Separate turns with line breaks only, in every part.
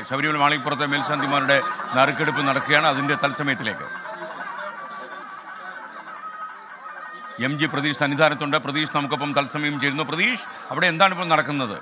ശബരിമല മാളികപ്പുറത്തെ മേൽശാന്തിമാരുടെ നറുക്കെടുപ്പ് നടക്കുകയാണ് അതിന്റെ തത്സമയത്തിലേക്ക് എം ജി പ്രതീഷ് സന്നിധാനത്തുണ്ട് പ്രതീഷ് നമുക്കൊപ്പം തത്സമയം ചേരുന്നു പ്രതീഷ് അവിടെ എന്താണ് ഇപ്പോൾ നടക്കുന്നത്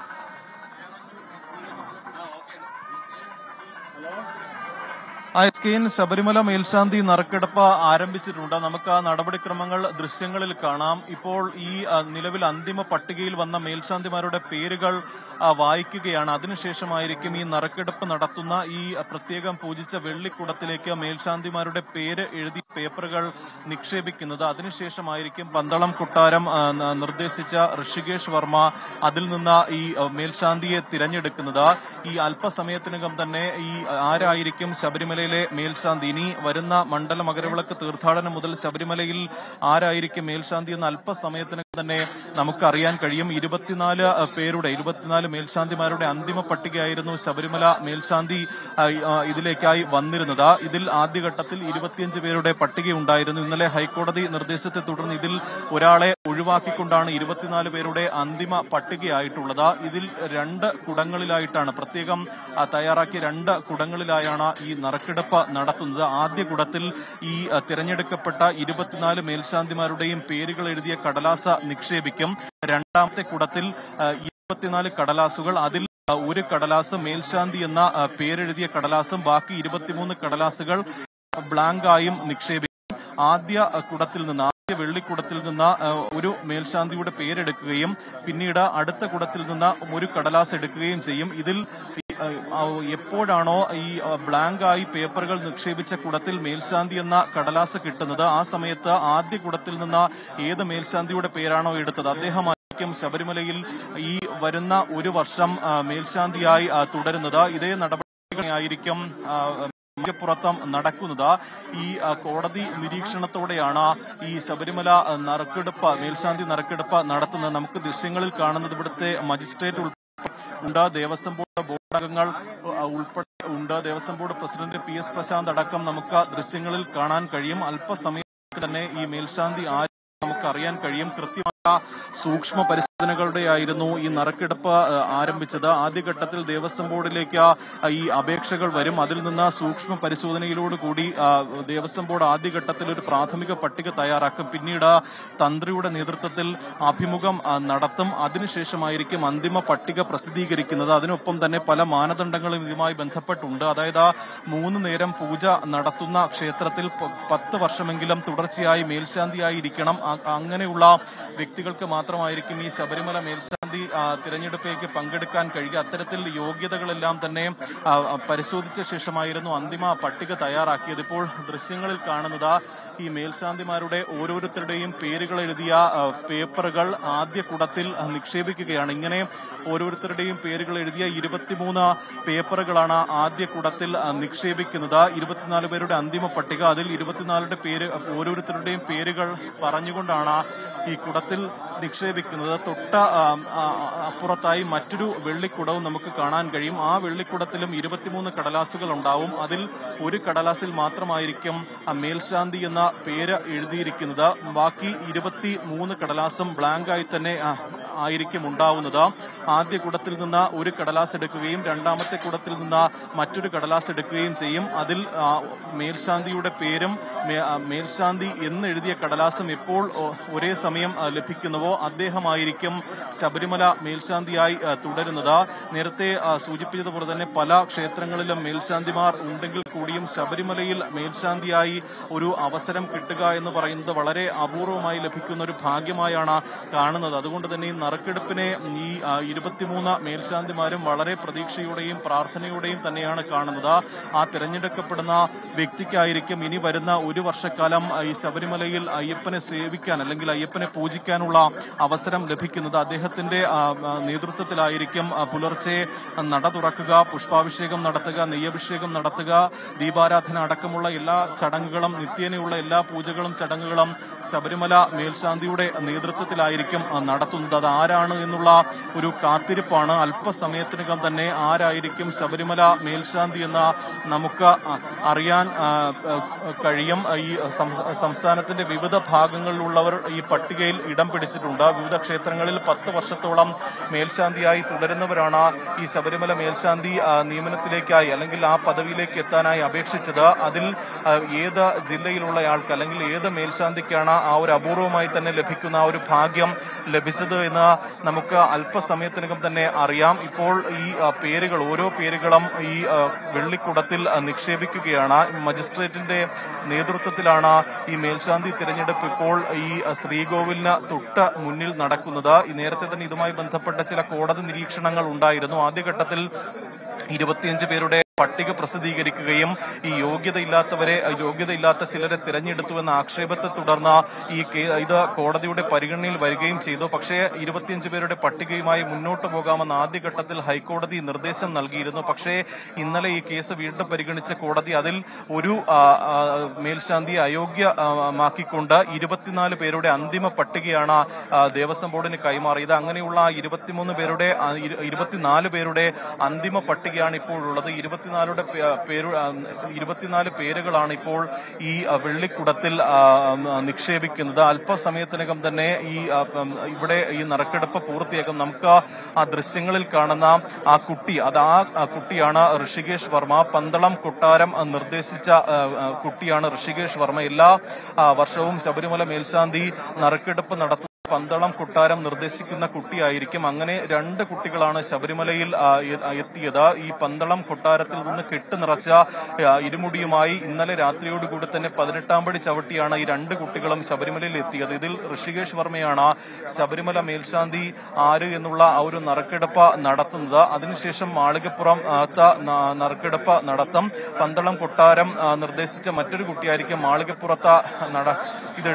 ഐസ്കെയിൻ ശബരിമല മേൽശാന്തി നറുക്കെടുപ്പ് ആരംഭിച്ചിട്ടുണ്ട് നമുക്ക് ആ നടപടിക്രമങ്ങൾ ദൃശ്യങ്ങളിൽ കാണാം ഇപ്പോൾ ഈ ആ, നിലവിൽ അന്തിമ പട്ടികയിൽ വന്ന മേൽശാന്തിമാരുടെ പേരുകൾ ആ, വായിക്കുകയാണ് അതിനുശേഷമായിരിക്കും ഈ നറുക്കെടുപ്പ് നടത്തുന്ന ഈ പ്രത്യേകം പൂജിച്ച വെള്ളിക്കുടത്തിലേക്ക് മേൽശാന്തിമാരുടെ പേര് എഴുതി പേപ്പറുകൾ നിക്ഷേപിക്കുന്നത് അതിനുശേഷമായിരിക്കും പന്തളം കൊട്ടാരം ആ, ന- നിർദ്ദേശിച്ച ഋഷികേഷ് വർമ്മ അതിൽ നിന്ന് ഈ ആ, മേൽശാന്തിയെ തിരഞ്ഞെടുക്കുന്നത് ഈ അല്പസമയത്തിനകം തന്നെ ഈ ആരായിരിക്കും ശബരിമലയിലെ മേൽശാന്തി ഇനി വരുന്ന മണ്ഡല മകരവിളക്ക് തീർത്ഥാടനം മുതൽ ശബരിമലയിൽ ആരായിരിക്കും മേൽശാന്തി എന്ന് അല്പസമയത്തിനകം തന്നെ നമുക്ക് അറിയാൻ കഴിയും ഇരുപത്തിനാല് ആ, പേരുടെ ഇരുപത്തിനാല് മേൽശാന്തിമാരുടെ അന്തിമ പട്ടികയായിരുന്നു ശബരിമല മേൽശാന്തി ആ, ആ, ഇതിലേക്കായി വന്നിരുന്നത് ഇതിൽ ആദ്യഘട്ടത്തിൽ ഇരുപത്തിയഞ്ച് പേരുടെ പട്ടികയുണ്ടായിരുന്നു ഇന്നലെ ഹൈക്കോടതി നിർദ്ദേശത്തെ തുടർന്ന് ഇതിൽ ഒരാളെ ഒഴിവാക്കിക്കൊണ്ടാണ് ഇരുപത്തിനാല് പേരുടെ അന്തിമ പട്ടികയായിട്ടുള്ളത് ഇതിൽ രണ്ട് കുടങ്ങളിലായിട്ടാണ് പ്രത്യേകം ആ, തയ്യാറാക്കിയ രണ്ട് കുടങ്ങളിലായാണ് ഈ നറുക്കെടുപ്പ് നടത്തുന്നത് ആദ്യ കുടത്തിൽ ഈ ആ, തിരഞ്ഞെടുക്കപ്പെട്ട ഇരുപത്തിനാല് മേൽശാന്തിമാരുടെയും പേരുകൾ എഴുതിയ കടലാസ നിക്ഷേപിക്കും രണ്ടാമത്തെ കുടത്തിൽ ആ, ഇരുപത്തിനാല് കടലാസുകൾ അതിൽ ആ, ഒരു കടലാസ് മേൽശാന്തി എന്ന ആ, പേരെഴുതിയ കടലാസും ബാക്കി ഇരുപത്തിമൂന്ന് കടലാസുകൾ ബ്ലാങ്കായും നിക്ഷേപിക്കും ആദ്യ അ, കുടത്തിൽ നിന്ന് ആദ്യ വെള്ളിക്കുടത്തിൽ നിന്ന് അ, ഒരു മേൽശാന്തിയുടെ പേരെടുക്കുകയും പിന്നീട് അടുത്ത കുടത്തിൽ നിന്ന് ഒരു കടലാസ് എടുക്കുകയും ചെയ്യും ഇതിൽ ഈ, അ, ആ, എപ്പോഴാണോ ഈ അ, ബ്ലാങ്കായി പേപ്പറുകൾ നിക്ഷേപിച്ച കുടത്തിൽ മേൽശാന്തി എന്ന കടലാസ് കിട്ടുന്നത് ആ സമയത്ത് ആദ്യ കുടത്തിൽ നിന്ന് ഏത് മേൽശാന്തിയുടെ പേരാണോ എടുത്തത് അദ്ദേഹമായിരിക്കും ശബരിമലയിൽ ഈ വരുന്ന ഒരു വർഷം ആ, മേൽശാന്തിയായി ആ, തുടരുന്നത് ഇതേ നടപടികളായിരിക്കും ആ, പുറത്തം നടക്കുന്നത് ഈ ആ, കോടതി നിരീക്ഷണത്തോടെയാണ് ഈ ശബരിമല ആ, നറുക്കെടുപ്പ് മേൽശാന്തി നറുക്കെടുപ്പ് നടത്തുന്നത് നമുക്ക് ദൃശ്യങ്ങളിൽ കാണുന്നത് ഇവിടുത്തെ മജിസ്ട്രേറ്റ് ഉൾപ്പെടെ ഉണ്ട് ദേവസ്വം ബോർഡ് ബോർഡ് അംഗങ്ങൾ ആ, ഉൾപ്പെടെ ഉണ്ട് Devaswom board president P S Prashanth അടക്കം നമുക്ക് ദൃശ്യങ്ങളിൽ കാണാൻ കഴിയും അല്പസമയത്ത് തന്നെ ഈ മേൽശാന്തി ആര് നമുക്ക് അറിയാൻ കഴിയും കൃത്യമായ സൂക്ഷ്മ പരിശോധനകളുടെ ആയിരുന്നു ഈ നറുക്കെടുപ്പ് ആ, ആരംഭിച്ചത് ആദ്യഘട്ടത്തിൽ ദേവസ്വം ബോർഡിലേക്ക് ആ, ഈ അപേക്ഷകൾ വരും അതിൽ നിന്ന് സൂക്ഷ്മ പരിശോധനയിലോട് കൂടി ആ, ദേവസ്വം ബോർഡ് ആദ്യഘട്ടത്തിൽ ഒരു പ്രാഥമിക പട്ടിക തയ്യാറാക്കും പിന്നീട് തന്ത്രിയുടെ നേതൃത്വത്തിൽ അഭിമുഖം ആ, നടത്തും അതിനുശേഷമായിരിക്കും അന്തിമ പട്ടിക പ്രസിദ്ധീകരിക്കുന്നത് അതിനൊപ്പം തന്നെ പല മാനദണ്ഡങ്ങളും ഇതുമായി ബന്ധപ്പെട്ടുണ്ട് അതായത് മൂന്ന് നേരം പൂജ നടത്തുന്ന ക്ഷേത്രത്തിൽ പ- പത്ത് വർഷമെങ്കിലും തുടർച്ചയായി മേൽശാന്തിയായി ഇരിക്കണം അ- അങ്ങനെയുള്ള വ്യക്തികൾക്ക് മാത്രമായിരിക്കും ഈ ശബരിമല മേൽശാന്തി ആ, തിരഞ്ഞെടുപ്പിലേക്ക് പങ്കെടുക്കാൻ കഴിയുക അത്തരത്തിൽ യോഗ്യതകളെല്ലാം തന്നെ ആ, ആ, പരിശോധിച്ച ശേഷമായിരുന്നു അന്തിമ പട്ടിക തയ്യാറാക്കിയത് ഇപ്പോൾ ദൃശ്യങ്ങളിൽ കാണുന്നത് ഈ മേൽശാന്തിമാരുടെ ഓരോരുത്തരുടെയും പേരുകൾ എഴുതിയ ആ, പേപ്പറുകൾ ആദ്യ കുടത്തിൽ ആ, നിക്ഷേപിക്കുകയാണ് ഇങ്ങനെ ഓരോരുത്തരുടെയും പേരുകൾ എഴുതിയ ഇരുപത്തിമൂന്ന് പേപ്പറുകളാണ് ആദ്യ കുടത്തിൽ ആ, നിക്ഷേപിക്കുന്നത് ഇരുപത്തിനാല് പേരുടെ അന്തിമ പട്ടിക അതിൽ ഇരുപത്തിനാലുടെ പേര് ഓരോരുത്തരുടെയും പേരുകൾ പറഞ്ഞുകൊണ്ടാണ് ഈ കുടത്തിൽ നിക്ഷേപിക്കുന്നത് തൊട്ട ആ, ആ, അപ്പുറത്തായി മറ്റൊരു വെള്ളിക്കുടവും നമുക്ക് കാണാൻ കഴിയും ആ വെള്ളിക്കുടത്തിലും ഇരുപത്തിമൂന്ന് കടലാസുകൾ ഉണ്ടാവും അതിൽ ഒരു കടലാസിൽ മാത്രമായിരിക്കും ആ മേൽശാന്തി എന്ന പേര് എഴുതിയിരിക്കുന്നത് ബാക്കി ഇരുപത്തി മൂന്ന് കടലാസും ബ്ലാങ്കായി തന്നെ ആ, ആയിരിക്കും ഉണ്ടാവുന്നത് ആദ്യ കുടത്തിൽ നിന്ന് ഒരു കടലാസ് എടുക്കുകയും രണ്ടാമത്തെ കുടത്തിൽ നിന്ന് മറ്റൊരു കടലാസ് എടുക്കുകയും ചെയ്യും അതിൽ ആ, മേൽശാന്തിയുടെ പേരും മേ- ആ, മേൽശാന്തി എന്ന് എഴുതിയ കടലാസും എപ്പോൾ ഓ, ഒരേ സമയം ആ, ലഭിക്കുന്നുവോ അദ്ദേഹമായിരിക്കും ശബരിമല മേൽശാന്തിയായി ആ, തുടരുന്നത് നേരത്തെ ആ, സൂചിപ്പിച്ചതുപോലെ തന്നെ പല ക്ഷേത്രങ്ങളിലും മേൽശാന്തിമാർ ഉണ്ടെങ്കിൽ കൂടിയും ശബരിമലയിൽ മേൽശാന്തിയായി ഒരു അവസരം കിട്ടുക എന്ന് പറയുന്നത് വളരെ അപൂർവമായി ലഭിക്കുന്ന ഒരു ഭാഗ്യമായാണ് കാണുന്നത് അതുകൊണ്ട് തന്നെ ഈ നറുക്കെടുപ്പിനെ ഈ ആ, ഇരുപത്തിമൂന്ന് മേൽശാന്തിമാരും വളരെ പ്രതീക്ഷയോടെയും പ്രാർത്ഥനയോടെയും തന്നെയാണ് കാണുന്നത് ആ തിരഞ്ഞെടുക്കപ്പെടുന്ന വ്യക്തിക്കായിരിക്കും ഇനി വരുന്ന ഒരു വർഷക്കാലം ആ, ഈ ശബരിമലയിൽ അയ്യപ്പനെ സേവിക്കാൻ അല്ലെങ്കിൽ അയ്യപ്പനെ പൂജിക്കാനുള്ള അവസരം ലഭിക്കുന്നത് അദ്ദേഹത്തിന്റെ ആ, ആ, നേതൃത്വത്തിലായിരിക്കും ആ, പുലർച്ചെ നട തുറക്കുക പുഷ്പാഭിഷേകം നടത്തുക നെയ്യഭിഷേകം നടത്തുക ദീപാരാധന അടക്കമുള്ള എല്ലാ ചടങ്ങുകളും നിത്യേനയുള്ള എല്ലാ പൂജകളും ചടങ്ങുകളും ശബരിമല മേൽശാന്തിയുടെ നേതൃത്വത്തിലായിരിക്കും ആ, നടത്തുന്നത് അത് ആരാണ് എന്നുള്ള ഒരു കാത്തിരിപ്പാണ് അല്പസമയത്തിനകം തന്നെ ആരായിരിക്കും ശബരിമല മേൽശാന്തി എന്ന നമുക്ക് ആ, അറിയാൻ ആ, ആ, കഴിയും ഈ സം- സംസ്ഥാനത്തിന്റെ വിവിധ ഭാഗങ്ങളിലുള്ളവർ ഈ പട്ടികയിൽ ഇടം പിടിച്ചിട്ടുണ്ട് വിവിധ ക്ഷേത്രങ്ങളിൽ പത്ത് വർഷത്തോളം മേൽശാന്തിയായി തുടരുന്നവരാണ് ഈ ശബരിമല മേൽശാന്തി ആ, നിയമനത്തിലേക്കായി അല്ലെങ്കിൽ ആ പദവിയിലേക്ക് എത്താനായി അപേക്ഷിച്ചത് അതിൽ ആ, ഏത് ജില്ലയിലുള്ളയാൾക്ക് അല്ലെങ്കിൽ ഏത് മേൽശാന്തിക്കാണ് ആ ഒരു അപൂർവമായി തന്നെ ലഭിക്കുന്ന ആ ഒരു ഭാഗ്യം ലഭിച്ചത് എന്ന് നമുക്ക് അല്പസമയത്തിനകം തന്നെ അറിയാം ഇപ്പോൾ ഈ ആ, പേരുകൾ ഓരോ പേരുകളും ഈ ആ, വെള്ളിക്കുടത്തിൽ ആ, നിക്ഷേപിക്കുകയാണ് മജിസ്ട്രേറ്റിന്റെ നേതൃത്വത്തിലാണ് ഈ മേൽശാന്തി തിരഞ്ഞെടുപ്പ് ഇപ്പോൾ ഈ ആ, ശ്രീകോവിലിന് തൊട്ട് മുന്നിൽ നടക്കുന്നത് ഈ നേരത്തെ തന്നെ ഇതുമായി ബന്ധപ്പെട്ട ചില കോടതി നിരീക്ഷണങ്ങൾ ഉണ്ടായിരുന്നു ആദ്യഘട്ടത്തിൽ ഇരുപത്തിയഞ്ച് പേരുടെ പട്ടിക പ്രസിദ്ധീകരിക്കുകയും ഈ യോഗ്യതയില്ലാത്തവരെ യോഗ്യതയില്ലാത്ത ചിലരെ തിരഞ്ഞെടുത്തുവെന്ന ആക്ഷേപത്തെ തുടർന്ന് ഈ കേ- ഇത് കോടതിയുടെ പരിഗണനയിൽ വരികയും ചെയ്തു പക്ഷേ ഇരുപത്തിയഞ്ച് പേരുടെ പട്ടികയുമായി മുന്നോട്ട് പോകാമെന്ന് ആദ്യഘട്ടത്തിൽ ഹൈക്കോടതി നിർദ്ദേശം നൽകിയിരുന്നു പക്ഷേ ഇന്നലെ ഈ കേസ് വീണ്ടും പരിഗണിച്ച കോടതി അതിൽ ഒരു ആ, ആ, മേൽശാന്തിയെ അയോഗ്യമാക്കിക്കൊണ്ട് ഇരുപത്തിനാല് പേരുടെ അന്തിമ പട്ടികയാണ് ആ, ദേവസ്വം ബോർഡിന് കൈമാറിയത് അങ്ങനെയുള്ള ആ ഇരുപത്തിമൂന്ന് പേരുടെ ആ, ഇരു- ഇരുപത്തിനാല് പേരുടെ അന്തിമ പട്ടികയാണ് ഇപ്പോൾ ഉള്ളത് ഇരുപത്തിനാലുടെ പേ- പേരു ആ, ഇരുപത്തിനാല് പേരുകളാണ് ഇപ്പോൾ ഈ ആ, വെള്ളിക്കുടത്തിൽ ആ, ഉം, നിക്ഷേപിക്കുന്നത് അല്പസമയത്തിനകം തന്നെ ഈ ആ, ഉം, ഇവിടെ ഈ നറുക്കെടുപ്പ് പൂർത്തിയാക്കും നമുക്ക് ആ ദൃശ്യങ്ങളിൽ കാണുന്ന ആ കുട്ടി അത് ആ ആ കുട്ടിയാണ് ഋഷികേഷ് വർമ്മ പന്തളം കൊട്ടാരം ആ, നിർദ്ദേശിച്ച ആ, ആ, കുട്ടിയാണ് ഋഷികേഷ് വർമ്മ എല്ലാ ആ, വർഷവും ശബരിമല മേൽശാന്തി നറുക്കെടുപ്പ് നടത്തുന്ന പന്തളം കൊട്ടാരം നിർദ്ദേശിക്കുന്ന കുട്ടിയായിരിക്കും അങ്ങനെ രണ്ട് കുട്ടികളാണ് ശബരിമലയിൽ ആ, എ- എത്തിയത് ഈ പന്തളം കൊട്ടാരത്തിൽ നിന്ന് കെട്ട് നിറച്ച ആ, ഇരുമുടിയുമായി ഇന്നലെ രാത്രിയോടുകൂടി തന്നെ പതിനെട്ടാം പടി ചവിട്ടിയാണ് ഈ രണ്ട് കുട്ടികളും ശബരിമലയിൽ എത്തിയത് ഇതിൽ ഋഷികേഷ് വർമ്മയാണ് ശബരിമല മേൽശാന്തി ആര് എന്നുള്ള ആ ഒരു നറുക്കെടുപ്പ് നടത്തുന്നത് അതിനുശേഷം മാളികപ്പുറം ആ, ത്ത ന- നറുക്കെടുപ്പ് നടത്തും പന്തളം കൊട്ടാരം ആ, നിർദ്ദേശിച്ച മറ്റൊരു കുട്ടിയായിരിക്കും മാളികപ്പുറത്ത് നട ഇത്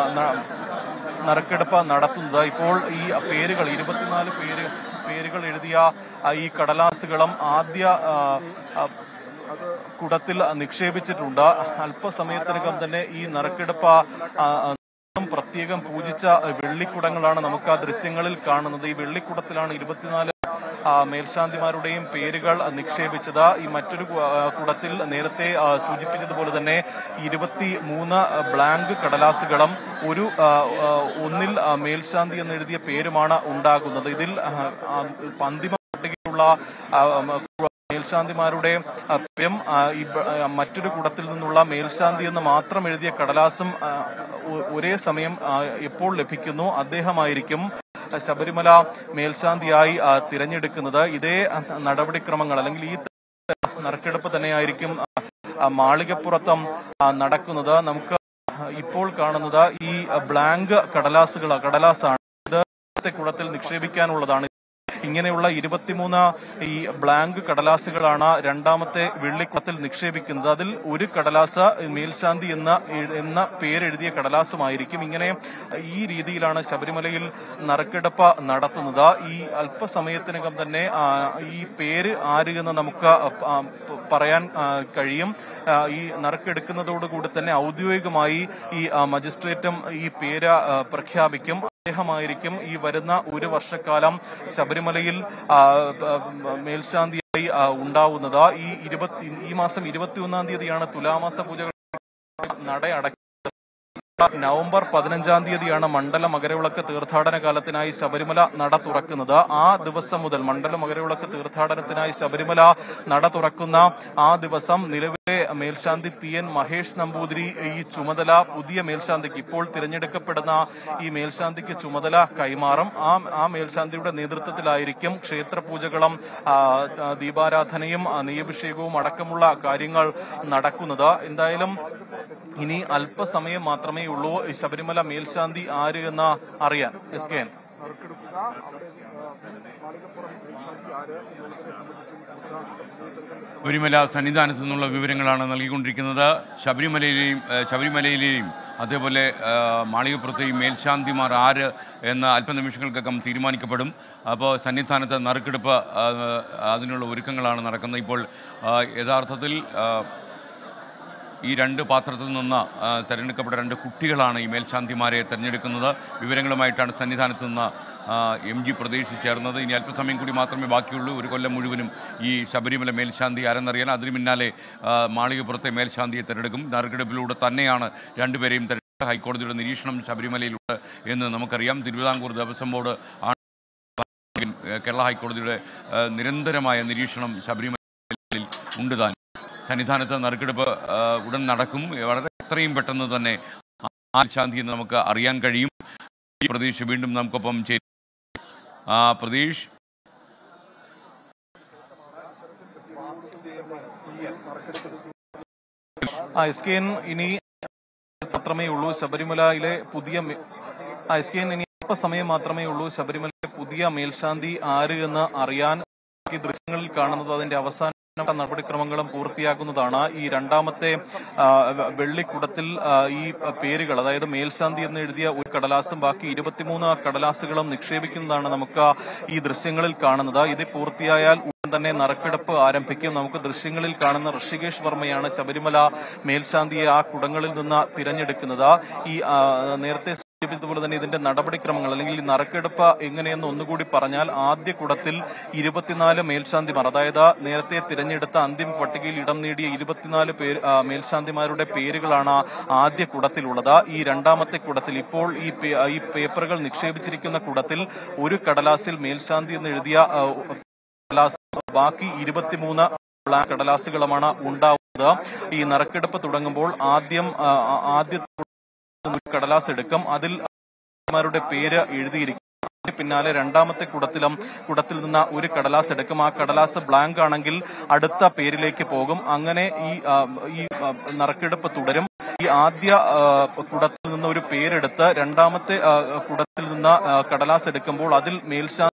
നറുക്കെടുപ്പ് നടത്തുന്നത് ഇപ്പോൾ ഈ പേരുകൾ ഇരുപത്തിനാല് പേര് പേരുകൾ എഴുതിയ ആ, ഈ കടലാസുകളും ആദ്യ ആ, ആ, കുടത്തിൽ നിക്ഷേപിച്ചിട്ടുണ്ട് അല്പസമയത്തിനകം തന്നെ ഈ നറുക്കെടുപ്പ് ആ, ആ, പ്രത്യേകം പൂജിച്ച വെള്ളിക്കുടങ്ങളാണ് നമുക്ക് ആ ദൃശ്യങ്ങളിൽ കാണുന്നത് ഈ വെള്ളിക്കുടത്തിലാണ് ഇരുപത്തിനാല് ആ, മേൽശാന്തിമാരുടെയും പേരുകൾ നിക്ഷേപിച്ചത് ഈ മറ്റൊരു കു- ആ, കുടത്തിൽ നേരത്തെ ആ, സൂചിപ്പിച്ചതുപോലെ തന്നെ ഇരുപത്തി മൂന്ന് ബ്ലാങ്ക് കടലാസുകളും ഒരു ആ, ആ, ഒന്നിൽ ആ, മേൽശാന്തി എന്ന് എഴുതിയ പേരുമാണ് ഉണ്ടാകുന്നത് ഇതിൽ ആ, ആ, അന്തിമ പട്ടികയിലുള്ള ആ, ആ, മേൽശാന്തിമാരുടെ ആ, പേരും ആ, ഈ ബ- ആ, മറ്റൊരു കൂടത്തിൽ നിന്നുള്ള മേൽശാന്തി എന്ന് മാത്രം എഴുതിയ കടലാസും ആ, ഒ- ഒരേ സമയം ആ, എപ്പോൾ ലഭിക്കുന്നു അദ്ദേഹമായിരിക്കും ശബരിമല മേൽശാന്തിയായി ആ, തിരഞ്ഞെടുക്കുന്നത് ഇതേ ആ, നടപടിക്രമങ്ങൾ അല്ലെങ്കിൽ ഈ നറുക്കെടുപ്പ് തന്നെയായിരിക്കും ആ, ആ, മാളികപ്പുറത്തും ആ, നടക്കുന്നത് നമുക്ക് ഇപ്പോൾ കാണുന്നത് ഈ ബ്ലാങ്ക് കടലാസുകൾ കടലാസാണ് ഇത് ഇന്നത്തെ കുളത്തിൽ നിക്ഷേപിക്കാനുള്ളതാണ് ഇങ്ങനെയുള്ള ഇരുപത്തിമൂന്ന് ഈ ബ്ലാങ്ക് കടലാസുകളാണ് രണ്ടാമത്തെ വെള്ളിക്കുളത്തിൽ നിക്ഷേപിക്കുന്നത് അതിൽ ഒരു കടലാസ് മേൽശാന്തി എന്ന എന്ന പേരെഴുതിയ കടലാസുമായിരിക്കും ഇങ്ങനെ ഈ രീതിയിലാണ് ശബരിമലയിൽ നറുക്കെടുപ്പ് നടത്തുന്നത് ഈ അല്പസമയത്തിനകം തന്നെ ആ, ഈ പേര് ആര് എന്ന് നമുക്ക് ആ, പ- പറയാൻ ആ, കഴിയും ആ, ഈ നറുക്കെടുക്കുന്നതോടുകൂടി തന്നെ ഔദ്യോഗികമായി ഈ ആ, മജിസ്ട്രേറ്റും ഈ പേര് ആ, പ്രഖ്യാപിക്കും അദ്ദേഹമായിരിക്കും ഈ വരുന്ന ഒരു വർഷക്കാലം ശബരിമലയിൽ ആ, ആ, മേൽശാന്തിയായി ആ, ഉണ്ടാവുന്നത് ഈ ഇരുപത്തി ഈ മാസം ഇരുപത്തിയൊന്നാം തീയതിയാണ് തുലാമാസ പൂജകൾ നട അടയ്ക്കുന്നത് നവംബർ പതിനഞ്ചാം തീയതിയാണ് മണ്ഡല മകരവിളക്ക് തീർത്ഥാടന കാലത്തിനായി ശബരിമല നട തുറക്കുന്നത് ആ ദിവസം മുതൽ മണ്ഡല മകരവിളക്ക് തീർത്ഥാടനത്തിനായി ശബരിമല നട തുറക്കുന്ന ആ ദിവസം നിലവിലെ മേൽശാന്തി പി എൻ മഹേഷ് നമ്പൂതിരി ഈ ചുമതല പുതിയ മേൽശാന്തിക്ക് ഇപ്പോൾ തിരഞ്ഞെടുക്കപ്പെടുന്ന ഈ മേൽശാന്തിക്ക് ചുമതല കൈമാറും ആ ആ മേൽശാന്തിയുടെ നേതൃത്വത്തിലായിരിക്കും ക്ഷേത്ര പൂജകളും ആ, ആ, ദീപാരാധനയും ആ, നെയ്യഭിഷേകവും അടക്കമുള്ള കാര്യങ്ങൾ നടക്കുന്നത് എന്തായാലും ഇനി അല്പസമയം മാത്രമേ ഉള്ളൂ ഈ ശബരിമല മേൽശാന്തി ആര് എന്ന് അറിയാൻ എസ് കെ എൻ
ശബരിമല സന്നിധാനത്തു നിന്നുള്ള വിവരങ്ങളാണ് നൽകിക്കൊണ്ടിരിക്കുന്നത് ശബരിമലയിലെയും ഏഹ്, ശബരിമലയിലെയും അതേപോലെ ഏഹ്, മാളികപ്പുറത്തെയും മേൽശാന്തിമാർ ആര് എന്ന് അല്പനിമിഷങ്ങൾക്കകം തീരുമാനിക്കപ്പെടും അപ്പോൾ സന്നിധാനത്ത് നറുക്കെടുപ്പ് ആഹ്, അതിനുള്ള ഒരുക്കങ്ങളാണ് നടക്കുന്നത് ഇപ്പോൾ ആഹ്, യഥാർത്ഥത്തിൽ ആഹ്, ഈ രണ്ട് പാത്രത്തിൽ നിന്ന് ആ, തെരഞ്ഞെടുക്കപ്പെട്ട രണ്ട് കുട്ടികളാണ് ഈ മേൽശാന്തിമാരെ തെരഞ്ഞെടുക്കുന്നത് വിവരങ്ങളുമായിട്ടാണ് സന്നിധാനത്ത് നിന്ന് ആ, എം ജി പ്രതീക്ഷ ചേർന്നത് ഇനി അല്പസമയം കൂടി മാത്രമേ ബാക്കിയുള്ളൂ ഒരു കൊല്ലം മുഴുവനും ഈ ശബരിമല മേൽശാന്തി ആരെന്നറിയാൻ അതിന് പിന്നാലെ ആ, മാളികപ്പുറത്തെ മേൽശാന്തിയെ തിരഞ്ഞെടുക്കും നറുക്കെടുപ്പിലൂടെ തന്നെയാണ് രണ്ടുപേരെയും തെരഞ്ഞെടുക്കുക ഹൈക്കോടതിയുടെ നിരീക്ഷണം ശബരിമലയിലുണ്ട് എന്ന് നമുക്കറിയാം തിരുവിതാംകൂർ ദേവസ്വം ബോർഡ് ആണ് ഏഹ് കേരള ഹൈക്കോടതിയുടെ ഏഹ് നിരന്തരമായ നിരീക്ഷണം ശബരിമലയിൽ ഉണ്ട് താൻ സന്നിധാനത്ത് നറുക്കെടുപ്പ് ഏഹ് ഉടൻ നടക്കും വളരെ എത്രയും പെട്ടെന്ന് തന്നെ ആ ശാന്തി എന്ന് നമുക്ക് അറിയാൻ കഴിയും ഈ പ്രതീക്ഷ വീണ്ടും നമുക്കൊപ്പം ചേരും ആ പ്രതീഷ്
ആ എസ് കെ എൻ ഇനി മാത്രമേ ഉള്ളൂ ശബരിമലയിലെ പുതിയ മേ- ആ എസ് കെ എൻ ഇനി അല്പസമയം മാത്രമേ ഉള്ളൂ ശബരിമലയിലെ പുതിയ മേൽശാന്തി ആര് എന്ന് അറിയാൻ ഈ ദൃശ്യങ്ങളിൽ കാണുന്നത് അതിന്റെ അവസാന നടപടിക്രമങ്ങളും പൂർത്തിയാക്കുന്നതാണ് ഈ രണ്ടാമത്തെ ആ, വെ- വെള്ളിക്കുടത്തിൽ ആ, ഈ പേരുകൾ അതായത് മേൽശാന്തി എന്ന് എഴുതിയ ഒരു കടലാസും ബാക്കി ഇരുപത്തിമൂന്ന് കടലാസുകളും നിക്ഷേപിക്കുന്നതാണ് നമുക്ക് ഈ ദൃശ്യങ്ങളിൽ കാണുന്നത് ഇത് പൂർത്തിയായാൽ ഉടൻ തന്നെ നറുക്കെടുപ്പ് ആരംഭിക്കും നമുക്ക് ദൃശ്യങ്ങളിൽ കാണുന്ന ഋഷികേഷ് വർമ്മയാണ് ശബരിമല മേൽശാന്തിയെ ആ കുടങ്ങളിൽ നിന്ന് തിരഞ്ഞെടുക്കുന്നത് ഈ ആ, നേരത്തെ സൂചിപ്പിച്ചതുപോലെ തന്നെ ഇതിന്റെ നടപടിക്രമങ്ങൾ അല്ലെങ്കിൽ ഈ നറുക്കെടുപ്പ് എങ്ങനെയെന്ന് ഒന്നുകൂടി പറഞ്ഞാൽ ആദ്യ കുടത്തിൽ ഇരുപത്തിനാല് മേൽശാന്തിമാർ അതായത് നേരത്തെ തിരഞ്ഞെടുത്ത അന്തിമ പട്ടികയിൽ ഇടം നേടിയ ഇരുപത്തിനാല് പേര് ആ, മേൽശാന്തിമാരുടെ പേരുകളാണ് ആദ്യ കുടത്തിലുള്ളത് ഈ രണ്ടാമത്തെ കുടത്തിൽ ഇപ്പോൾ ഈ പേ- ഈ പേപ്പറുകൾ നിക്ഷേപിച്ചിരിക്കുന്ന കുടത്തിൽ ഒരു കടലാസിൽ മേൽശാന്തി എന്ന് എഴുതിയ ആ, കടലാസ് ബാക്കി ഇരുപത്തിമൂന്ന് ബ്ലാക്ക് കടലാസുകളുമാണ് ഉണ്ടാവുന്നത് ഈ നറുക്കെടുപ്പ് തുടങ്ങുമ്പോൾ ആദ്യം ആ, ആ- ആദ്യ ഒരു കടലാസ് എടുക്കും അതിൽ മാരുടെ പേര് എഴുതിയിരിക്കും അതിന് പിന്നാലെ രണ്ടാമത്തെ കുടത്തിലും കുടത്തിൽ നിന്ന് ഒരു കടലാസ് എടുക്കും ആ കടലാസ് ബ്ലാങ്ക് ആണെങ്കിൽ അടുത്ത പേരിലേക്ക് പോകും അങ്ങനെ ഈ ആ, ഈ ആ, നറുക്കെടുപ്പ് തുടരും ഈ ആദ്യ ആ, കുടത്തിൽ നിന്ന് ഒരു പേരെടുത്ത് രണ്ടാമത്തെ ആ, കുടത്തിൽ നിന്ന് ആ, കടലാസ് എടുക്കുമ്പോൾ അതിൽ മേൽശാന്തി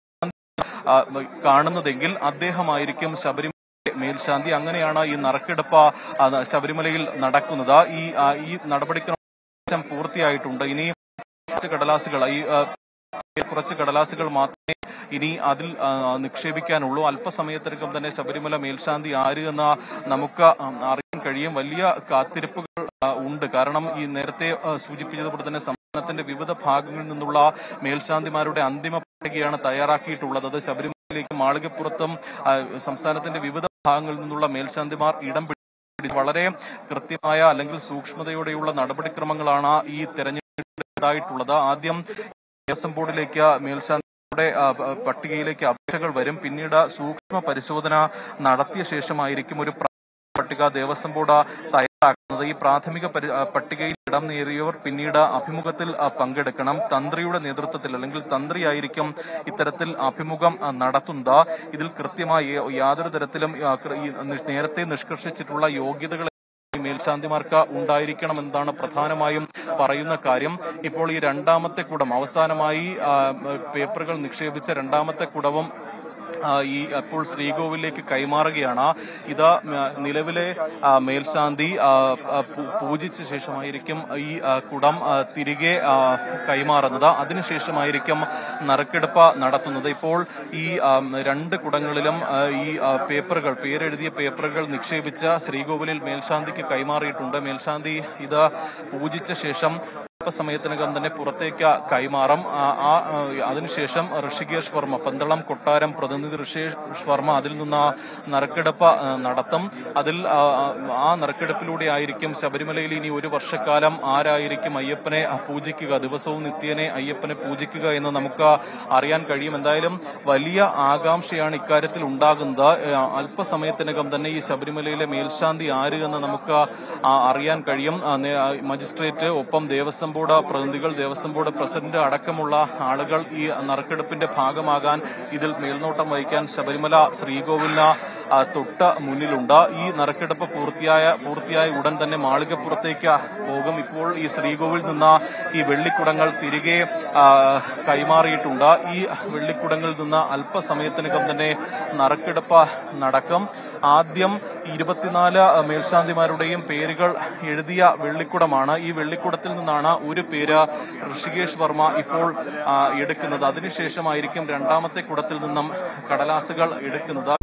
ആ, കാണുന്നതെങ്കിൽ അദ്ദേഹമായിരിക്കും ശബരിമല മേൽശാന്തി അങ്ങനെയാണ് ഈ നറുക്കെടുപ്പ് ആ, ശബരിമലയിൽ നടക്കുന്നത് ഈ ആ, ഈ നടപടിക്രമം പൂർത്തിയായിട്ടുണ്ട് ഇനി കുറച്ച് കടലാസുകൾ ഈ ആ, കുറച്ച് കടലാസുകൾ മാത്രമേ ഇനി അതിൽ ആ, നിക്ഷേപിക്കാനുള്ളൂ അല്പസമയത്തിനകം തന്നെ ശബരിമല മേൽശാന്തി ആര് എന്ന നമുക്ക് ആ, അറിയാൻ കഴിയും വലിയ കാത്തിരിപ്പുകൾ ആ, ഉണ്ട് കാരണം ഈ നേരത്തെ ആ, സൂചിപ്പിച്ചതുപോലെ തന്നെ സംസ്ഥാനത്തിന്റെ വിവിധ ഭാഗങ്ങളിൽ നിന്നുള്ള മേൽശാന്തിമാരുടെ അന്തിമ പട്ടികയാണ് തയ്യാറാക്കിയിട്ടുള്ളത് അത് ശബരിമലയിലേക്ക് മാളികപ്പുറത്തും ആ, സംസ്ഥാനത്തിന്റെ വിവിധ ഭാഗങ്ങളിൽ നിന്നുള്ള മേൽശാന്തിമാർ ഇടം പിടി വളരെ കൃത്യമായ അല്ലെങ്കിൽ സൂക്ഷ്മതയോടെയുള്ള നടപടിക്രമങ്ങളാണ് ഈ തെരഞ്ഞെടുപ്പിലുണ്ടായിട്ടുള്ളത് ആദ്യം ദേവസ്വം ബോർഡിലേക്ക് മേൽശാന്തിയുടെ ആ, പ- പട്ടികയിലേക്ക് അപേക്ഷകൾ വരും പിന്നീട് സൂക്ഷ്മ പരിശോധന നടത്തിയ ശേഷമായിരിക്കും ഒരു പ്ര- പട്ടിക ദേവസ്വം ബോർഡ് തയ്യാറാക്കുന്നത് ഈ പ്രാഥമിക പരി- ആ, പട്ടികയിൽ ഇടം നേറിയവർ പിന്നീട് അഭിമുഖത്തിൽ ആ, പങ്കെടുക്കണം തന്ത്രിയുടെ നേതൃത്വത്തിൽ അല്ലെങ്കിൽ തന്ത്രിയായിരിക്കും ഇത്തരത്തിൽ അഭിമുഖം ആ, നടത്തുന്നത് ഇതിൽ കൃത്യമായി യാതൊരു തരത്തിലും ആ, കൃ- ഈ നേരത്തെ നിഷ്കർഷിച്ചിട്ടുള്ള യോഗ്യതകൾ ഈ മേൽശാന്തിമാർക്ക് ഉണ്ടായിരിക്കണം എന്നതാണ് പ്രധാനമായും പറയുന്ന കാര്യം ഇപ്പോൾ ഈ രണ്ടാമത്തെ കുടം അവസാനമായി ആ, പേപ്പറുകൾ നിക്ഷേപിച്ച രണ്ടാമത്തെ കുടവും ആ, ഈ അപ്പോൾ ശ്രീകോവിലേക്ക് കൈമാറുകയാണ് ഇത് മ, നിലവിലെ ആ, മേൽശാന്തി ആ, ആ, പൂ- പൂജിച്ച ശേഷമായിരിക്കും ഈ ആ, കുടം ആ, തിരികെ ആ, കൈമാറുന്നത് അതിനുശേഷമായിരിക്കും നറുക്കെടുപ്പ് നടത്തുന്നത് ഇപ്പോൾ ഈ ആ, രണ്ട് കുടങ്ങളിലും ആ, ഈ ആ, പേപ്പറുകൾ പേരെഴുതിയ പേപ്പറുകൾ നിക്ഷേപിച്ച ശ്രീകോവിലിൽ മേൽശാന്തിക്ക് കൈമാറിയിട്ടുണ്ട് മേൽശാന്തി ഇത് പൂജിച്ച ശേഷം അല്പസമയത്തിനകം തന്നെ പുറത്തേക്ക് കൈമാറും ആ, ആ ആ, അതിനുശേഷം ഋഷികേഷ് വർമ്മ പന്തളം കൊട്ടാരം പ്രതിനിധി ഋഷികേഷ് വർമ്മ അതിൽ നിന്ന് നറുക്കെടുപ്പ് ആ, നടത്തും അതിൽ ആ, ആ നറുക്കെടുപ്പിലൂടെ ആയിരിക്കും ശബരിമലയിൽ ഇനി ഒരു വർഷക്കാലം ആരായിരിക്കും അയ്യപ്പനെ പൂജിക്കുക ദിവസവും നിത്യേനെ അയ്യപ്പനെ പൂജിക്കുക എന്ന് നമുക്ക് അറിയാൻ കഴിയും എന്തായാലും വലിയ ആകാംക്ഷയാണ് ഇക്കാര്യത്തിൽ ഉണ്ടാകുന്നത് ആ, അല്പസമയത്തിനകം തന്നെ ഈ ശബരിമലയിലെ മേൽശാന്തി ആര് എന്ന് നമുക്ക് ആ, അറിയാൻ കഴിയും ആ, നേ- ആ, മജിസ്ട്രേറ്റ് ഒപ്പം ദേവസ്വം ബോർഡ് പ്രതിനിധികൾ ദേവസ്വം ബോർഡ് പ്രസിഡന്റ് അടക്കമുള്ള ആളുകൾ ഈ നറുക്കെടുപ്പിന്റെ ഭാഗമാകാൻ ഇതിൽ മേൽനോട്ടം വഹിക്കാൻ ശബരിമല ശ്രീകോവിലിന് ആ, തൊട്ട് മുന്നിലുണ്ട് ഈ നറുക്കെടുപ്പ് പൂർത്തിയായ പൂർത്തിയായ ഉടൻ തന്നെ മാളികപ്പുറത്തേക്ക് പോകും ഇപ്പോൾ ഈ ശ്രീകോവിൽ നിന്ന് ഈ വെള്ളിക്കുടങ്ങൾ തിരികെ ആ, കൈമാറിയിട്ടുണ്ട് ഈ വെള്ളിക്കുടങ്ങളിൽ നിന്ന് അല്പസമയത്തിനകം തന്നെ നറുക്കെടുപ്പ് നടക്കും ആദ്യം ഇരുപത്തിനാല് മേൽശാന്തിമാരുടെയും പേരുകൾ എഴുതിയ വെള്ളിക്കുടമാണ് ഈ വെള്ളിക്കുടത്തിൽ നിന്നാണ് ഒരു പേര് ഋഷികേഷ് വർമ്മ ഇപ്പോൾ ആ, എടുക്കുന്നത് അതിനുശേഷമായിരിക്കും രണ്ടാമത്തെ കുടത്തിൽ നിന്നും കടലാസുകൾ എടുക്കുന്നത്